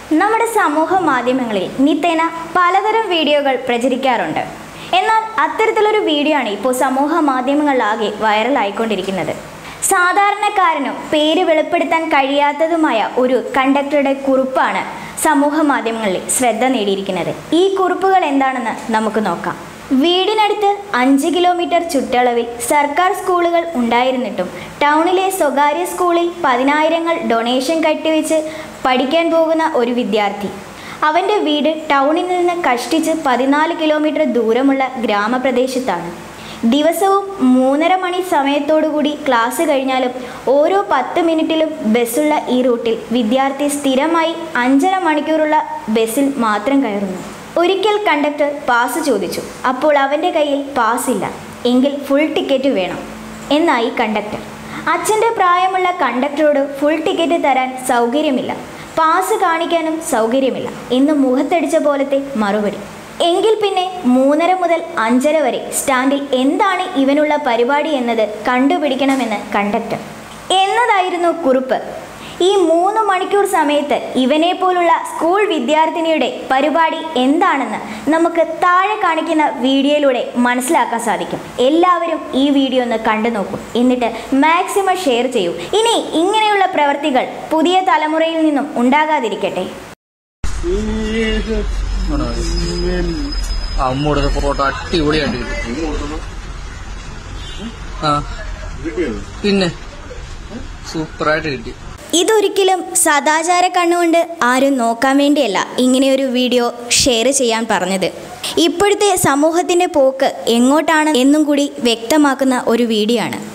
നമ്മുടെ സമൂഹ മാധ്യമങ്ങളിൽ നിത്യേന പലതരം വീഡിയോകൾ പ്രചരിക്കാറുണ്ട് എന്നാൽ അത്തരത്തിലൊരു വീഡിയോ ആണ് ഇപ്പോൾ സമൂഹ മാധ്യമങ്ങളിലാകെ വൈറലായിക്കൊണ്ടിരിക്കുന്നത് സാധാരണക്കാരനും പേര് വെളിപ്പെടുത്താൻ കഴിയാത്തതുമായ ഒരു കണ്ടക്ടറുടെ കുറിപ്പാണ് സമൂഹ മാധ്യമങ്ങളിൽ ശ്രദ്ധ നേടിയിരിക്കുന്നത് ഈ കുറിപ്പുകൾ എന്താണെന്ന് നമുക്ക് നോക്കാം വീടിനടുത്ത് അഞ്ച് കിലോമീറ്റർ ചുറ്റളവിൽ സർക്കാർ സ്കൂളുകൾ ഉണ്ടായിരുന്നിട്ടും ടൗണിലെ സ്വകാര്യ സ്കൂളിൽ പതിനായിരങ്ങൾ ഡൊണേഷൻ കട്ടിവെച്ച് പഠിക്കാൻ പോകുന്ന ഒരു വിദ്യാർത്ഥി അവൻ്റെ വീട് ടൗണിൽ നിന്ന് കഷ്ടിച്ച് പതിനാല് കിലോമീറ്റർ ദൂരമുള്ള ഗ്രാമപ്രദേശത്താണ് ദിവസവും മൂന്നര മണി സമയത്തോടുകൂടി ക്ലാസ് കഴിഞ്ഞാലും ഓരോ പത്ത് മിനിറ്റിലും ബസ്സുള്ള ഈ റൂട്ടിൽ വിദ്യാർത്ഥി സ്ഥിരമായി അഞ്ചര മണിക്കൂറുള്ള ബസ്സിൽ മാത്രം കയറുന്നു ഒരിക്കൽ കണ്ടക്ടർ പാസ് ചോദിച്ചു അപ്പോൾ അവൻ്റെ കയ്യിൽ പാസ് ഇല്ല എങ്കിൽ ഫുൾ ടിക്കറ്റ് വേണം എന്നായി കണ്ടക്ടർ അച്ഛൻ്റെ പ്രായമുള്ള കണ്ടക്ടറോട് ഫുൾ ടിക്കറ്റ് തരാൻ സൗകര്യമില്ല പാസ് കാണിക്കാനും സൗകര്യമില്ല എന്ന് മുഖത്തടിച്ച പോലത്തെ മറുപടി എങ്കിൽ പിന്നെ മൂന്നര മുതൽ അഞ്ചര വരെ സ്റ്റാൻഡിൽ എന്താണ് ഇവനുള്ള പരിപാടി എന്നത് കണ്ടുപിടിക്കണമെന്ന് കണ്ടക്ടർ എന്നതായിരുന്നു കുറിപ്പ് ഈ മൂന്ന് മണിക്കൂർ സമയത്ത് ഇവനെ പോലുള്ള സ്കൂൾ വിദ്യാർത്ഥിനിയുടെ പരിപാടി എന്താണെന്ന് നമുക്ക് താഴെ കാണിക്കുന്ന വീഡിയോയിലൂടെ മനസ്സിലാക്കാൻ സാധിക്കും എല്ലാവരും ഈ വീഡിയോ ഒന്ന് കണ്ടു നോക്കൂ എന്നിട്ട് മാക്സിമം ഷെയർ ചെയ്യൂ ഇനി ഇങ്ങനെയുള്ള പ്രവർത്തികൾ പുതിയ തലമുറയിൽ നിന്നും ഉണ്ടാകാതിരിക്കട്ടെ അമ്മൂടെ ഫോട്ടോ അടിപൊളിയായിട്ട് കിട്ടി ആ പിന്നെ സൂപ്പറായിട്ട് കിട്ടി ഇതൊരിക്കലും സദാചാര കണ്ണുകൊണ്ട് ആരും നോക്കാൻ വേണ്ടിയല്ല ഇങ്ങനെയൊരു വീഡിയോ ഷെയർ ചെയ്യാൻ പറഞ്ഞത് ഇപ്പോഴത്തെ സമൂഹത്തിൻ്റെ പോക്ക് എങ്ങോട്ടാണ് എന്നും കൂടി വ്യക്തമാക്കുന്ന ഒരു വീഡിയോ ആണ്